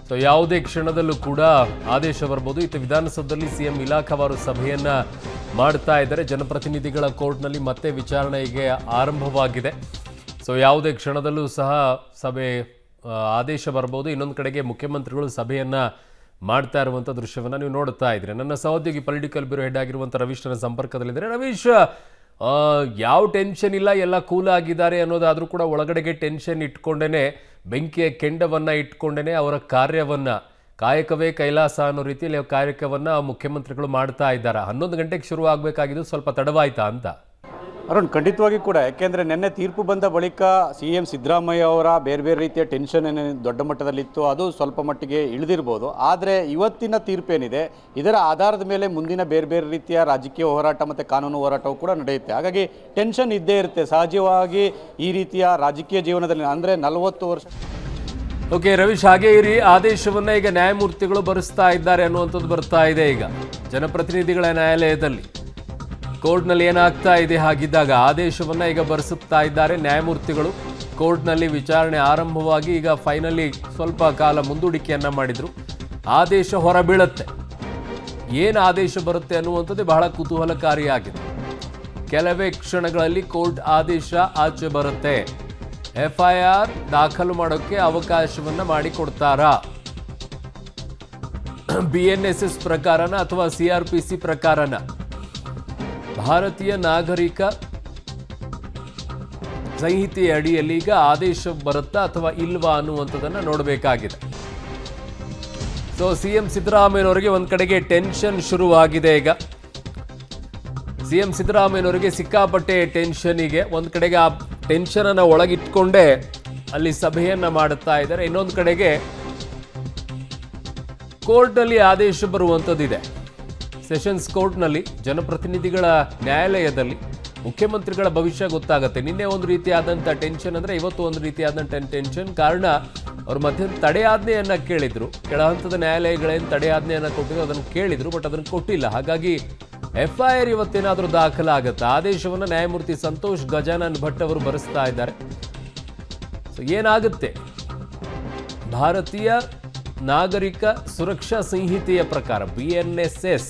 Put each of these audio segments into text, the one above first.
so ಯಾವುದೇ ಕ್ಷಣದಲ್ಲೂ ಕೂಡ ಆದೇಶ ಬರ್ಬೋದು ಇತ್ತು ವಿಧಾನಸೌಧದಲ್ಲಿ ಸಿಎಂ ಇಲಾಖಾವಾರು ಸಭೆಯನ್ನ ಮಾಡ್ತಾ ಇದ್ದಾರೆ ಜನಪ್ರತಿನಿಧಿಗಳ ಕೋರ್ಟ್ನಲ್ಲಿ ಮತ್ತೆ ವಿಚಾರಣೆಗೆ ಆರಂಭವಾಗಿದೆ ಸೊ ಯಾವುದೇ ಕ್ಷಣದಲ್ಲೂ ಸಹ ಸಭೆ ಆ, ಆದೇಶ ಬರ್ಬೋದು ಇನ್ನೊಂದು ಕಡೆಗೆ ಮುಖ್ಯಮಂತ್ರಿಗಳು ಸಭೆಯನ್ನ ಮಾಡ್ತಾ ಇರುವಂಥ ದೃಶ್ಯವನ್ನು ನೀವು ನೋಡ್ತಾ ಇದ್ದೀರಿ ನನ್ನ ಸಹೋದ್ಯೋಗಿ ಪೊಲಿಟಿಕಲ್ ಬ್ಯೂರೋ ಹೆಡ್ ಆಗಿರುವಂಥ ರವೀಶ್ ನನ್ನ ಸಂಪರ್ಕದಲ್ಲಿದ್ದಾರೆ ರವೀಶ್ ಆ, ಯಾವ ಟೆನ್ಷನ್ ಇಲ್ಲ ಎಲ್ಲ ಕೂಲ್ ಆಗಿದ್ದಾರೆ ಅನ್ನೋದಾದ್ರೂ ಕೂಡ ಒಳಗಡೆಗೆ ಟೆನ್ಷನ್ ಇಟ್ಕೊಂಡೇನೆ ಬೆಂಕಿಯ ಕೆಂಡವನ್ನ ಇಟ್ಕೊಂಡೇನೆ ಅವರ ಕಾರ್ಯವನ್ನ ಕಾಯಕವೇ ಕೈಲಾಸ ಅನ್ನೋ ರೀತಿಯಲ್ಲಿ ಕಾರ್ಯಕ್ರಮವನ್ನ ಮುಖ್ಯಮಂತ್ರಿಗಳು ಮಾಡ್ತಾ ಇದ್ದಾರೆ ಹನ್ನೊಂದು ಗಂಟೆಗೆ ಶುರು ಆಗಬೇಕಾಗಿದ್ದು ಸ್ವಲ್ಪ ತಡವಾಯ್ತಾ ಅಂತ ಅರುಣ್ ಖಂಡಿತವಾಗಿ ಕೂಡ ಯಾಕೆಂದರೆ ನಿನ್ನೆ ತೀರ್ಪು ಬಂದ ಬಳಿಕ ಸಿ ಎಂ ಸಿದ್ದರಾಮಯ್ಯ ಅವರ ಬೇರೆ ಬೇರೆ ರೀತಿಯ ಟೆನ್ಷನ್ ಏನು ದೊಡ್ಡ ಮಟ್ಟದಲ್ಲಿತ್ತು ಅದು ಸ್ವಲ್ಪ ಮಟ್ಟಿಗೆ ಇಳಿದಿರ್ಬೋದು ಆದರೆ ಇವತ್ತಿನ ತೀರ್ಪೇನಿದೆ ಇದರ ಆಧಾರದ ಮೇಲೆ ಮುಂದಿನ ಬೇರೆ ಬೇರೆ ರೀತಿಯ ರಾಜಕೀಯ ಹೋರಾಟ ಮತ್ತು ಕಾನೂನು ಹೋರಾಟವು ಕೂಡ ನಡೆಯುತ್ತೆ ಹಾಗಾಗಿ ಟೆನ್ಷನ್ ಇದ್ದೇ ಇರುತ್ತೆ ಸಹಜವಾಗಿ ಈ ರೀತಿಯ ರಾಜಕೀಯ ಜೀವನದಲ್ಲಿ ಅಂದರೆ ನಲವತ್ತು ವರ್ಷ ಓಕೆ ರವೀಶ್ ಹಾಗೆ ಇರಿ ಆದೇಶವನ್ನ ಈಗ ನ್ಯಾಯಮೂರ್ತಿಗಳು ಬರೆಸ್ತಾ ಇದ್ದಾರೆ ಅನ್ನುವಂಥದ್ದು ಬರ್ತಾ ಇದೆ ಈಗ ಜನಪ್ರತಿನಿಧಿಗಳ ನ್ಯಾಯಾಲಯದಲ್ಲಿ ಕೋರ್ಟ್ನಲ್ಲಿ ಏನಾಗ್ತಾ ಇದೆ ಹಾಗಿದ್ದಾಗ ಆದೇಶವನ್ನ ಈಗ ಬರೆಸುತ್ತಾ ಇದ್ದಾರೆ ನ್ಯಾಯಮೂರ್ತಿಗಳು ಕೋರ್ಟ್ನಲ್ಲಿ ವಿಚಾರಣೆ ಆರಂಭವಾಗಿ ಈಗ ಫೈನಲಿ ಸ್ವಲ್ಪ ಕಾಲ ಮುಂದೂಡಿಕೆಯನ್ನ ಮಾಡಿದ್ರು ಆದೇಶ ಹೊರಬೀಳುತ್ತೆ ಏನು ಆದೇಶ ಬರುತ್ತೆ ಅನ್ನುವಂಥದ್ದೇ ಬಹಳ ಕುತೂಹಲಕಾರಿಯಾಗಿದೆ ಕೆಲವೇ ಕ್ಷಣಗಳಲ್ಲಿ ಕೋರ್ಟ್ ಆದೇಶ ಆಚೆ ಬರುತ್ತೆ ಎಫ್ಐಆರ್ ದಾಖಲು ಮಾಡೋಕ್ಕೆ ಅವಕಾಶವನ್ನ ಮಾಡಿಕೊಡ್ತಾರಾ ಬಿ ಎನ್ ಎಸ್ ಎಸ್ ಪ್ರಕಾರನ ಅಥವಾ ಸಿ ಆರ್ ಪಿ ಸಿ ಪ್ರಕಾರನ ಭಾರತೀಯ ನಾಗರಿಕ ಸಂಹಿತೆಯ ಅಡಿಯಲ್ಲಿ ಈಗ ಆದೇಶ ಬರುತ್ತಾ ಅಥವಾ ಇಲ್ವಾ ಅನ್ನುವಂಥದ್ದನ್ನ ನೋಡಬೇಕಾಗಿದೆ ಸೊ ಸಿ ಎಂ ಸಿದ್ದರಾಮಯ್ಯನವರಿಗೆ ಒಂದ್ ಕಡೆಗೆ ಟೆನ್ಷನ್ ಶುರುವಾಗಿದೆ ಈಗ ಸಿ ಎಂ ಸಿದ್ದರಾಮಯ್ಯನವರಿಗೆ ಸಿಕ್ಕಾಪಟ್ಟೆ ಟೆನ್ಷನಿಗೆ ಒಂದು ಕಡೆಗೆ ಆ ಟೆನ್ಷನನ್ನು ಒಳಗಿಟ್ಕೊಂಡೇ ಅಲ್ಲಿ ಸಭೆಯನ್ನ ಮಾಡುತ್ತಾ ಇದ್ದಾರೆ ಇನ್ನೊಂದು ಕಡೆಗೆ ಕೋರ್ಟ್ನಲ್ಲಿ ಆದೇಶ ಬರುವಂಥದ್ದಿದೆ ಸೆಷನ್ಸ್ ಕೋರ್ಟ್ನಲ್ಲಿ ಜನಪ್ರತಿನಿಧಿಗಳ ನ್ಯಾಯಾಲಯದಲ್ಲಿ ಮುಖ್ಯಮಂತ್ರಿಗಳ ಭವಿಷ್ಯ ಗೊತ್ತಾಗುತ್ತೆ ನಿನ್ನೆ ಒಂದು ರೀತಿಯಾದಂಥ ಟೆನ್ಷನ್ ಅಂದರೆ ಇವತ್ತು ಒಂದು ರೀತಿಯಾದಂಥ ಟೆನ್ಷನ್ ಕಾರಣ ಅವ್ರ ಮಧ್ಯ ತಡೆಯಾಜ್ಞೆಯನ್ನ ಕೇಳಿದ್ರು ಕೆಳ ಹಂತದ ನ್ಯಾಯಾಲಯಗಳೇನು ತಡೆಯಾಜ್ಞೆಯನ್ನ ಕೊಟ್ಟಿದ್ರು ಅದನ್ನು ಕೇಳಿದ್ರು ಬಟ್ ಅದನ್ನು ಕೊಟ್ಟಿಲ್ಲ ಹಾಗಾಗಿ ಎಫ್ ಐ ಆರ್ ಇವತ್ತೇನಾದರೂ ದಾಖಲಾಗುತ್ತೆ ಆದೇಶವನ್ನು ನ್ಯಾಯಮೂರ್ತಿ ಸಂತೋಷ್ ಗಜಾನನ್ ಭಟ್ ಅವರು ಬರೆಸ್ತಾ ಇದ್ದಾರೆ ಸೊ ಏನಾಗುತ್ತೆ ಭಾರತೀಯ ನಾಗರಿಕ ಸುರಕ್ಷಾ ಸಂಹಿತೆಯ ಪ್ರಕಾರ ಬಿ ಎನ್ ಎಸ್ ಎಸ್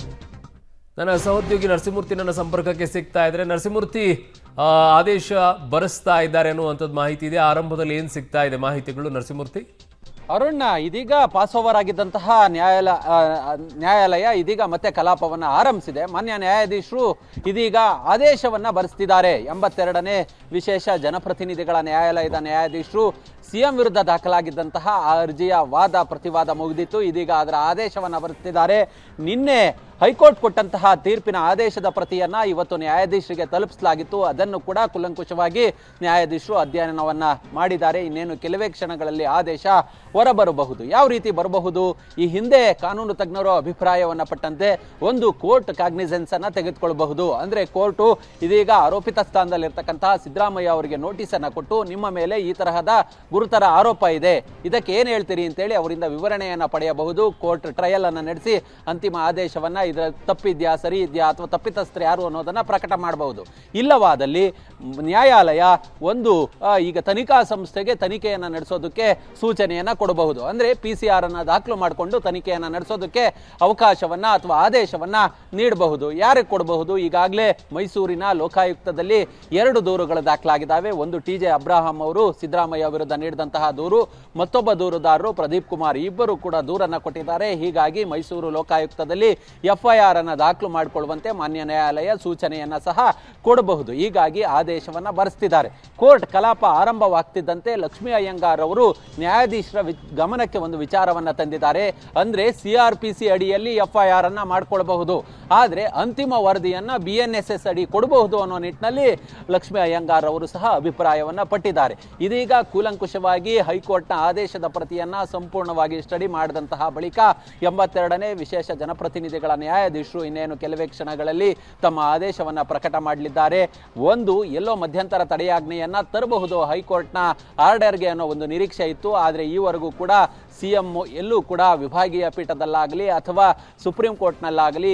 ನನ್ನ ಸಹೋದ್ಯೋಗಿ ನರಸಿಂಹಮೂರ್ತಿ ನನ್ನ ಸಂಪರ್ಕಕ್ಕೆ ಸಿಗ್ತಾ ಇದ್ರೆ ನರಸಿಂಹಮೂರ್ತಿ ಆ, ಆದೇಶ ಬರೆಸ್ತಾ ಇದ್ದಾರೆ ಅನ್ನುವಂಥದ್ದು ಮಾಹಿತಿ ಇದೆ ಆರಂಭದಲ್ಲಿ ಏನು ಸಿಗ್ತಾ ಇದೆ ಮಾಹಿತಿಗಳು ನರಸಿಂಹಮೂರ್ತಿ ಅರುಣ್ ಇದೀಗ ಪಾಸ್ ಓವರ್ ಆಗಿದ್ದಂತಹ ನ್ಯಾಯಾಲಯ ಆ, ನ್ಯಾಯಾಲಯ ಇದೀಗ ಮತ್ತೆ ಕಲಾಪವನ್ನು ಆರಂಭಿಸಿದೆ ಮಾನ್ಯ ನ್ಯಾಯಾಧೀಶರು ಇದೀಗ ಆದೇಶವನ್ನ ಬರೆಸ್ತಿದ್ದಾರೆ ಎಂಬತ್ತೆರಡನೇ ವಿಶೇಷ ಜನಪ್ರತಿನಿಧಿಗಳ ನ್ಯಾಯಾಲಯದ ನ್ಯಾಯಾಧೀಶರು ಸಿಎಂ ವಿರುದ್ಧ ದಾಖಲಾಗಿದ್ದಂತಹ ಆ ಅರ್ಜಿಯ ವಾದ ಪ್ರತಿವಾದ ಮುಗಿದಿತ್ತು ಇದೀಗ ಅದರ ಆದೇಶವನ್ನ ಬರೆಸ್ತಿದ್ದಾರೆ ನಿನ್ನೆ ಹೈಕೋರ್ಟ್ ಕೊಟ್ಟಂತಹ ತೀರ್ಪಿನ ಆದೇಶದ ಪ್ರತಿಯನ್ನ ಇವತ್ತು ನ್ಯಾಯಾಧೀಶರಿಗೆ ತಲುಪಿಸಲಾಗಿತ್ತು ಅದನ್ನು ಕೂಡ ಕುಲಂಕುಷವಾಗಿ ನ್ಯಾಯಾಧೀಶರು ಅಧ್ಯಯನವನ್ನ ಮಾಡಿದ್ದಾರೆ ಇನ್ನೇನು ಕೆಲವೇ ಕ್ಷಣಗಳಲ್ಲಿ ಆದೇಶ ಹೊರಬರಬಹುದು ಯಾವ ರೀತಿ ಬರಬಹುದು ಈ ಹಿಂದೆ ಕಾನೂನು ತಜ್ಞರು ಅಭಿಪ್ರಾಯವನ್ನ ಪಟ್ಟಂತೆ ಒಂದು ಕೋರ್ಟ್ ಕಾಗ್ನಿಸೆನ್ಸ್ ಅನ್ನ ತೆಗೆದುಕೊಳ್ಳಬಹುದು ಅಂದ್ರೆ ಕೋರ್ಟು ಇದೀಗ ಆರೋಪಿತ ಸ್ಥಾನದಲ್ಲಿರ್ತಕ್ಕಂತಹ ಸಿದ್ದರಾಮಯ್ಯ ಅವರಿಗೆ ನೋಟಿಸ್ ಅನ್ನ ಕೊಟ್ಟು ನಿಮ್ಮ ಮೇಲೆ ಈ ತರಹದ ಗುರುತರ ಆರೋಪ ಇದೆ ಇದಕ್ಕೆ ಏನ್ ಹೇಳ್ತೀರಿ ಅಂತೇಳಿ ಅವರಿಂದ ವಿವರಣೆಯನ್ನ ಪಡೆಯಬಹುದು ಕೋರ್ಟ್ ಟ್ರಯಲ್ ಅನ್ನ ನಡೆಸಿ ಅಂತಿಮ ಆದೇಶವನ್ನ ಇದರ ತಪ್ಪಿದ್ಯಾ ಸರಿ ಇದೆಯಾ ಅಥವಾ ತಪ್ಪಿತಸ್ಥರು ಯಾರು ಅನ್ನೋದನ್ನ ಪ್ರಕಟ ಮಾಡಬಹುದು ಇಲ್ಲವಾದಲ್ಲಿ ಮ್, ನ್ಯಾಯಾಲಯ ಒಂದು ಆ, ಈಗ ತನಿಖಾ ಸಂಸ್ಥೆಗೆ ತನಿಖೆಯನ್ನ ನಡೆಸೋದಕ್ಕೆ ಸೂಚನೆಯನ್ನ ಕೊಡಬಹುದು ಅಂದ್ರೆ ಪಿ ಸಿ ಆರ್ ಅನ್ನ ದಾಖಲು ಮಾಡಿಕೊಂಡು ತನಿಖೆಯನ್ನ ನಡೆಸೋದಕ್ಕೆ ಅವಕಾಶವನ್ನ ಅಥವಾ ಆದೇಶವನ್ನ ನೀಡಬಹುದು ಯಾರಿಗೆ ಕೊಡಬಹುದು ಈಗಾಗಲೇ ಮೈಸೂರಿನ ಲೋಕಾಯುಕ್ತದಲ್ಲಿ ಎರಡು ದೂರುಗಳು ದಾಖಲಾಗಿದ್ದಾವೆ ಒಂದು ಟಿ ಜೆ ಅಬ್ರಾಹಂ ಅವರು ಸಿದ್ದರಾಮಯ್ಯ ವಿರುದ್ಧ ನೀಡಿದಂತಹ ದೂರು ಮತ್ತೊಬ್ಬ ದೂರುದಾರರು ಪ್ರದೀಪ್ ಕುಮಾರ್ ಇಬ್ಬರು ಕೂಡ ದೂರನ್ನ ಕೊಟ್ಟಿದ್ದಾರೆ ಹೀಗಾಗಿ ಮೈಸೂರು ಲೋಕಾಯುಕ್ತದಲ್ಲಿ ಎಫ್ಐಆರ್ ಅನ್ನ ದಾಖಲು ಮಾಡಿಕೊಳ್ಳುವಂತೆ ಮಾನ್ಯ ನ್ಯಾಯಾಲಯ ಸೂಚನೆಯನ್ನ ಸಹ ಕೊಡಬಹುದು ಹೀಗಾಗಿ ಆದೇಶವನ್ನ ಬರೆಸ್ತಿದ್ದಾರೆ ಕೋರ್ಟ್ ಕಲಾಪ ಆರಂಭವಾಗ್ತಿದ್ದಂತೆ ಲಕ್ಷ್ಮೀ ಅಯ್ಯಂಗಾರ್ ಅವರು ನ್ಯಾಯಾಧೀಶರ ವಿ- ಗಮನಕ್ಕೆ ಒಂದು ವಿಚಾರವನ್ನ ತಂದಿದ್ದಾರೆ ಅಂದ್ರೆ ಸಿ ಆರ್ ಪಿ ಸಿ ಅಡಿಯಲ್ಲಿ ಎಫ್ಐಆರ್ ಅನ್ನ ಮಾಡ್ಕೊಳ್ಬಹುದು ಆದ್ರೆ ಅಂತಿಮ ವರದಿಯನ್ನ ಬಿ ಎನ್ ಎಸ್ ಎಸ್ ಅಡಿ ಕೊಡಬಹುದು ಅನ್ನೋ ನಿಟ್ಟಿನಲ್ಲಿ ಲಕ್ಷ್ಮೀ ಅಯ್ಯಂಗಾರ್ ಅವರು ಸಹ ಅಭಿಪ್ರಾಯವನ್ನ ಪಟ್ಟಿದ್ದಾರೆ ಇದೀಗ ಕೂಲಂಕುಷವಾಗಿ ಹೈಕೋರ್ಟ್ನ ಆದೇಶದ ಪ್ರತಿಯನ್ನ ಸಂಪೂರ್ಣವಾಗಿ ಸ್ಟಡಿ ಮಾಡಿದಂತಹ ಬಳಿಕ ಎಂಬತ್ತೆರಡನೇ ವಿಶೇಷ ಜನಪ್ರತಿನಿಧಿಗಳ ನ್ಯಾಯಾಧೀಶರು ಇನ್ನೇನು ಕೆಲವೇ ಕ್ಷಣಗಳಲ್ಲಿ ತಮ್ಮ ಆದೇಶವನ್ನ ಪ್ರಕಟ ಮಾಡಲಿದ್ದಾರೆ ಒಂದು ಎಲ್ಲೋ ಮಧ್ಯಂತರ ತಡೆಯಾಜ್ಞೆಯನ್ನ ತರಬಹುದು ಹೈಕೋರ್ಟ್ನ ಆರ್ಡರ್ಗೆ ಅನ್ನೋ ಒಂದು ನಿರೀಕ್ಷೆ ಇತ್ತು ಆದರೆ ಈವರೆಗೂ ಕೂಡ ಸಿ ಎಂ ಎಲ್ಲೂ ಕೂಡ ವಿಭಾಗೀಯ ಪೀಠದಲ್ಲಾಗಲಿ ಅಥವಾ ಸುಪ್ರೀಂ ಕೋರ್ಟ್ನಲ್ಲಾಗಲಿ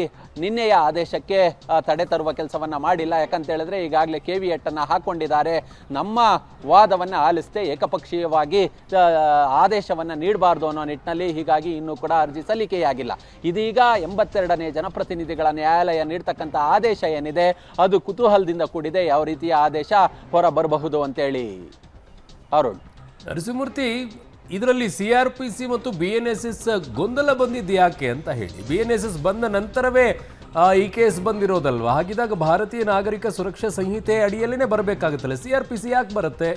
ನಿನ್ನೆಯ ಆದೇಶಕ್ಕೆ ಆ, ತಡೆ ತರುವ ಕೆಲಸವನ್ನ ಮಾಡಿಲ್ಲ ಯಾಕಂತ ಹೇಳಿದ್ರೆ ಈಗಾಗಲೇ ಕೆ ವಿ ಅನ್ನು ಹಾಕೊಂಡಿದ್ದಾರೆ ನಮ್ಮ ವಾದವನ್ನ ಆಲಿಸದೆ ಏಕಪಕ್ಷೀಯವಾಗಿ ಆ, ಆದೇಶವನ್ನ ನೀಡಬಾರ್ದು ಅನ್ನೋ ನಿಟ್ಟಿನಲ್ಲಿ ಹೀಗಾಗಿ ಇನ್ನೂ ಕೂಡ ಅರ್ಜಿ ಸಲ್ಲಿಕೆಯಾಗಿಲ್ಲ ಇದೀಗ ಎಂಬತ್ತೆರಡನೇ ಜನಪ್ರತಿನಿಧಿಗಳ ನ್ಯಾಯಾಲಯ ನೀಡ್ತಕ್ಕಂಥ ಆದೇಶ ಏನಿದೆ ಅದು ಕುತೂಹಲದಿಂದ ಕೂಡಿದೆ ಯಾವ ರೀತಿಯ ಆದೇಶ ಹೊರ ಬರಬಹುದು ಅಂತೇಳಿ ಅರುಣ್ ನರಸಿಂಹಮೂರ್ತಿ ಇದರಲ್ಲಿ ಸಿ ಆರ್ ಪಿ ಸಿ ಮತ್ತು ಬಿ ಎನ್ ಎಸ್ ಎಸ್ ಗೊಂದಲ ಬಂದಿದ್ದು ಯಾಕೆ ಅಂತ ಹೇಳಿ ಬಿ ಎನ್ ಎಸ್ ಎಸ್ ಬಂದ ನಂತರವೇ ಆ, ಈ ಕೇಸ್ ಬಂದಿರೋದಲ್ವಾ ಹಾಗಿದ್ದಾಗ ಭಾರತೀಯ ನಾಗರಿಕ ಸುರಕ್ಷಾ ಸಂಹಿತೆ ಅಡಿಯಲ್ಲೇ ಬರಬೇಕಾಗುತ್ತಲ್ಲ ಸಿ ಆರ್ ಪಿ ಸಿ ಯಾಕೆ ಬರುತ್ತೆ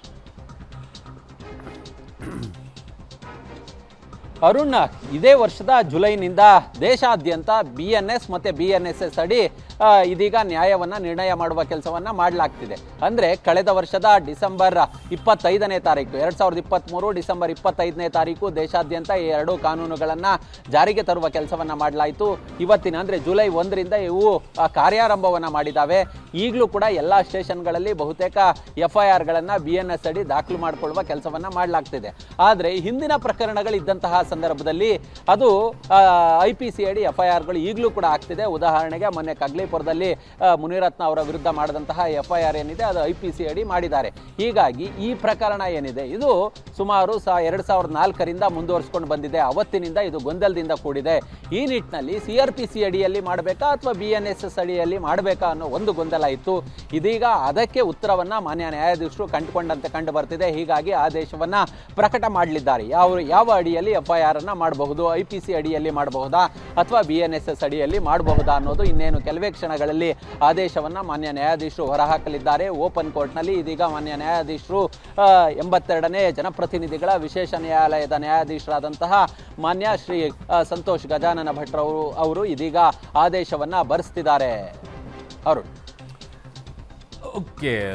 ಅರುಣ್ ಇದೇ ವರ್ಷದ ಜುಲೈನಿಂದ ದೇಶಾದ್ಯಂತ ಬಿ ಎನ್ ಎಸ್ ಮತ್ತು ಬಿ ಎನ್ ಎಸ್ ಎಸ್ ಅಡಿ ಆ, ಇದೀಗ ನ್ಯಾಯವನ್ನು ನಿರ್ಣಯ ಮಾಡುವ ಕೆಲಸವನ್ನು ಮಾಡಲಾಗ್ತಿದೆ ಅಂದರೆ ಕಳೆದ ವರ್ಷದ ಡಿಸೆಂಬರ್ ಇಪ್ಪತ್ತೈದನೇ ತಾರೀಕು ಎರಡು ಸಾವಿರದ ಇಪ್ಪತ್ತ್ಮೂರು ಡಿಸೆಂಬರ್ ಇಪ್ಪತ್ತೈದನೇ ತಾರೀಕು ದೇಶಾದ್ಯಂತ ಈ ಎರಡು ಕಾನೂನುಗಳನ್ನು ಜಾರಿಗೆ ತರುವ ಕೆಲಸವನ್ನು ಮಾಡಲಾಯಿತು ಇವತ್ತಿನ ಅಂದರೆ ಜುಲೈ ಒಂದರಿಂದ ಇವು ಆ, ಕಾರ್ಯಾರಂಭವನ್ನು ಮಾಡಿದ್ದಾವೆ ಈಗಲೂ ಕೂಡ ಎಲ್ಲ ಸ್ಟೇಷನ್ಗಳಲ್ಲಿ ಬಹುತೇಕ ಎಫ್ ಐ ಆರ್ಗಳನ್ನು ಬಿ ಎನ್ ಎಸ್ ಅಡಿ ದಾಖಲು ಮಾಡಿಕೊಳ್ಳುವ ಕೆಲಸವನ್ನು ಮಾಡಲಾಗ್ತಿದೆ ಆದರೆ ಹಿಂದಿನ ಪ್ರಕರಣಗಳಿದ್ದಂತಹ ಸಂದರ್ಭದಲ್ಲಿ ಅದು ಐ ಪಿ ಸಿ ಅಡಿ ಎಫ್ ಐ ಆರ್ಗಳು ಈಗಲೂ ಕೂಡ ಆಗ್ತಿದೆ ಉದಾಹರಣೆಗೆ ಮೊನ್ನೆ ಕಗ್ಲಿಪುರದಲ್ಲಿ ಆ, ಮುನಿರತ್ನ ಅವರ ವಿರುದ್ಧ ಮಾಡಿದಂತಹ ಎಫ್ ಐ ಆರ್ ಏನಿದೆ ಅದು ಐ ಪಿ ಸಿ ಅಡಿ ಮಾಡಿದ್ದಾರೆ ಹೀಗಾಗಿ ಈ ಪ್ರಕರಣ ಏನಿದೆ ಇದು ಸುಮಾರು ಸಾ ಎರಡು ಸಾವಿರದ ನಾಲ್ಕರಿಂದ ಮುಂದುವರಿಸ್ಕೊಂಡು ಬಂದಿದೆ ಅವತ್ತಿನಿಂದ ಇದು ಗೊಂದಲದಿಂದ ಕೂಡಿದೆ ಈ ನಿಟ್ಟಿನಲ್ಲಿ ಸಿ ಆರ್ ಪಿ ಸಿ ಅಡಿಯಲ್ಲಿ ಮಾಡಬೇಕಾ ಅಥವಾ ಬಿ ಎನ್ ಎಸ್ ಎಸ್ ಅಡಿಯಲ್ಲಿ ಮಾಡಬೇಕಾ ಅನ್ನೋ ಒಂದು ಗೊಂದಲ ಇತ್ತು ಇದೀಗ ಅದಕ್ಕೆ ಉತ್ತರವನ್ನ ಮಾನ್ಯ ನ್ಯಾಯಾಧೀಶರು ಕಂಡುಕೊಂಡಂತೆ ಕಂಡು ಬರ್ತಿದೆ ಹೀಗಾಗಿ ಆದೇಶವನ್ನ ಪ್ರಕಟ ಮಾಡಲಿದ್ದಾರೆ ಯಾವ ಯಾವ ಅಡಿಯಲ್ಲಿ ಎಫ್ ಐ ಆರ್ ಅನ್ನ ಮಾಡಬಹುದು ಐ ಪಿ ಸಿ ಅಡಿಯಲ್ಲಿ ಮಾಡಬಹುದಾ ಅಥವಾ ಬಿ ಎನ್ ಎಸ್ ಎಸ್ ಅಡಿಯಲ್ಲಿ ಮಾಡಬಹುದಾ ಅನ್ನೋದು ಇನ್ನೇನು ಕೆಲವೇ ಕ್ಷಣಗಳಲ್ಲಿ ಆದೇಶವನ್ನ ಮಾನ್ಯ ನ್ಯಾಯಾಧೀಶರು ಹೊರಹಾಕಲಿದ್ದಾರೆ ಓಪನ್ ಕೋರ್ಟ್ನಲ್ಲಿ ಇದೀಗ ಮಾನ್ಯ ನ್ಯಾಯಾಧೀಶರು ಆ, ಎಂಬತ್ತೆರಡನೇ ಜನಪ್ರತಿನಿಧಿಗಳ ವಿಶೇಷ ನ್ಯಾಯಾಲಯದ ನ್ಯಾಯಾಧೀಶರಾದಂತಹ ಮಾನ್ಯ ಶ್ರೀ ಆ, ಸಂತೋಷ್ ಗಜಾನನ ಭಟ್ರವರು ಅವರು ಇದೀಗ ಆದೇಶವನ್ನ ಬರೆಸ್ತಿದ್ದಾರೆ ಅರುಣ್ ಓಕೆ